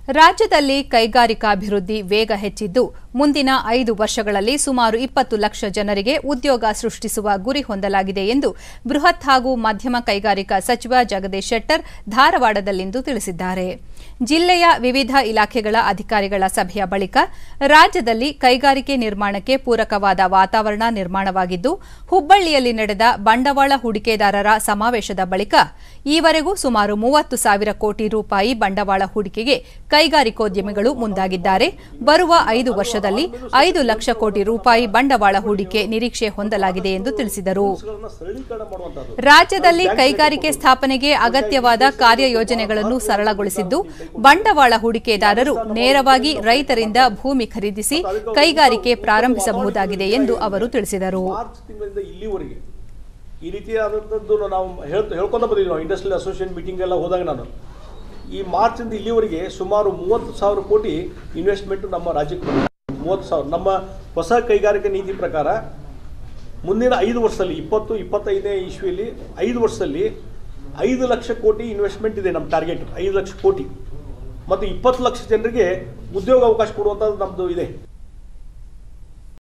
ರಾಜ್ಯದಲ್ಲಿ ಕೈಗಾರಿಕಾಭಿವೃದ್ಧಿ ವೇಗ ಹೆಚ್ಚಿದ್ದು ಮುಂದಿನ ಐದು ವರ್ಷಗಳಲ್ಲಿ ಸುಮಾರು ಇಪ್ಪತ್ತು ಲಕ್ಷ ಜನರಿಗೆ ಉದ್ಯೋಗ ಸೃಷ್ಟಿಸುವ ಗುರಿ ಹೊಂದಲಾಗಿದೆ ಎಂದು ಬೃಹತ್ ಹಾಗೂ ಮಧ್ಯಮ ಕೈಗಾರಿಕಾ ಸಚಿವ ಜಗದೀಶ್ ಶೆಟ್ಟರ್ ಧಾರವಾಡದಲ್ಲಿಂದು ತಿಳಿಸಿದ್ದಾರೆ ಜಿಲ್ಲೆಯ ವಿವಿಧ ಇಲಾಖೆಗಳ ಅಧಿಕಾರಿಗಳ ಸಭೆಯ ಬಳಿಕ ರಾಜ್ಯದಲ್ಲಿ ಕೈಗಾರಿಕೆ ನಿರ್ಮಾಣಕ್ಕೆ ಪೂರಕವಾದ ವಾತಾವರಣ ನಿರ್ಮಾಣವಾಗಿದ್ದು ಹುಬ್ಬಳ್ಳಿಯಲ್ಲಿ ನಡೆದ ಬಂಡವಾಳ ಹೂಡಿಕೆದಾರರ ಸಮಾವೇಶದ ಬಳಿಕ ಈವರೆಗೂ ಸುಮಾರು ಮೂವತ್ತು ಸಾವಿರ ಕೋಟಿ ರೂಪಾಯಿ ಬಂಡವಾಳ ಹೂಡಿಕೆಗೆ ಕೈಗಾರಿಕೋದ್ಯಮಿಗಳು ಮುಂದಾಗಿದ್ದಾರೆ ಬರುವ ಐದು ವರ್ಷದಲ್ಲಿ ಐದು ಲಕ್ಷ ಕೋಟಿ ರೂಪಾಯಿ ಬಂಡವಾಳ ಹೂಡಿಕೆ ನಿರೀಕ್ಷೆ ಹೊಂದಲಾಗಿದೆ ಎಂದು ತಿಳಿಸಿದರು ಸರಳೀಕರಣ ಮಾಡುವಂತದ್ದು ರಾಜ್ಯದಲ್ಲಿ ಕೈಗಾರಿಕೆ ಸ್ಥಾಪನೆಗೆ ಅಗತ್ಯವಾದ ಕಾರ್ಯಯೋಜನೆಗಳನ್ನು ಸರಳಗೊಳಿಸಿದ್ದು ಬಂಡವಾಳ ಹೂಡಿಕೆದಾರರು ನೇರವಾಗಿ ರೈತರಿಂದ ಭೂಮಿ ಖರೀದಿಸಿ ಕೈಗಾರಿಕೆ ಪ್ರಾರಂಭಿಸಬಹುದಾಗಿದೆ ಎಂದು ಅವರು ತಿಳಿಸಿದರು ಮಾರ್ಚ್ ತಿಂಗಳಿಂದ ಇಲ್ಲಿವರೆಗೆ ಈ ರೀತಿಯಾದಂಥದ್ದು ನಾವು ಹೇಳ್ತಾ ಹೇಳ್ಕೊಂತ ಬಂದಿದ್ದೀವಿ ನಾವು ಇಂಡಸ್ಟ್ರಿಯಲ್ ಅಸೋಸಿಯೇಷನ್ ಮೀಟಿಂಗ್ ಎಲ್ಲ ಹೋದಾಗ ನಾನು ಈ ಮಾರ್ಚಿಂದ ಇಲ್ಲಿವರೆಗೆ ಸುಮಾರು ಮೂವತ್ತು ಸಾವಿರ ಕೋಟಿ ಇನ್ವೆಸ್ಟ್ಮೆಂಟ್ ನಮ್ಮ ರಾಜ್ಯಕ್ಕೆ ಬಂದಿದೆ ಮೂವತ್ತು ಸಾವಿರ ನಮ್ಮ ಹೊಸ ಕೈಗಾರಿಕಾ ನೀತಿ ಪ್ರಕಾರ ಮುಂದಿನ ಐದು ವರ್ಷದಲ್ಲಿ ಇಪ್ಪತ್ತು ಇಪ್ಪತ್ತೈದನೇ ಇಸ್ವಿಯಲ್ಲಿ ಐದು ವರ್ಷದಲ್ಲಿ ಐದು ಲಕ್ಷ ಕೋಟಿ ಇನ್ವೆಸ್ಟ್ಮೆಂಟ್ ಇದೆ ನಮ್ಮ ಟಾರ್ಗೆಟ್ ಐದು ಲಕ್ಷ ಕೋಟಿ ಮತ್ತು ಇಪ್ಪತ್ತು ಲಕ್ಷ ಜನರಿಗೆ ಉದ್ಯೋಗ ಅವಕಾಶ ಕೊಡುವಂಥದ್ದು ನಮ್ಮದು ಇದೆ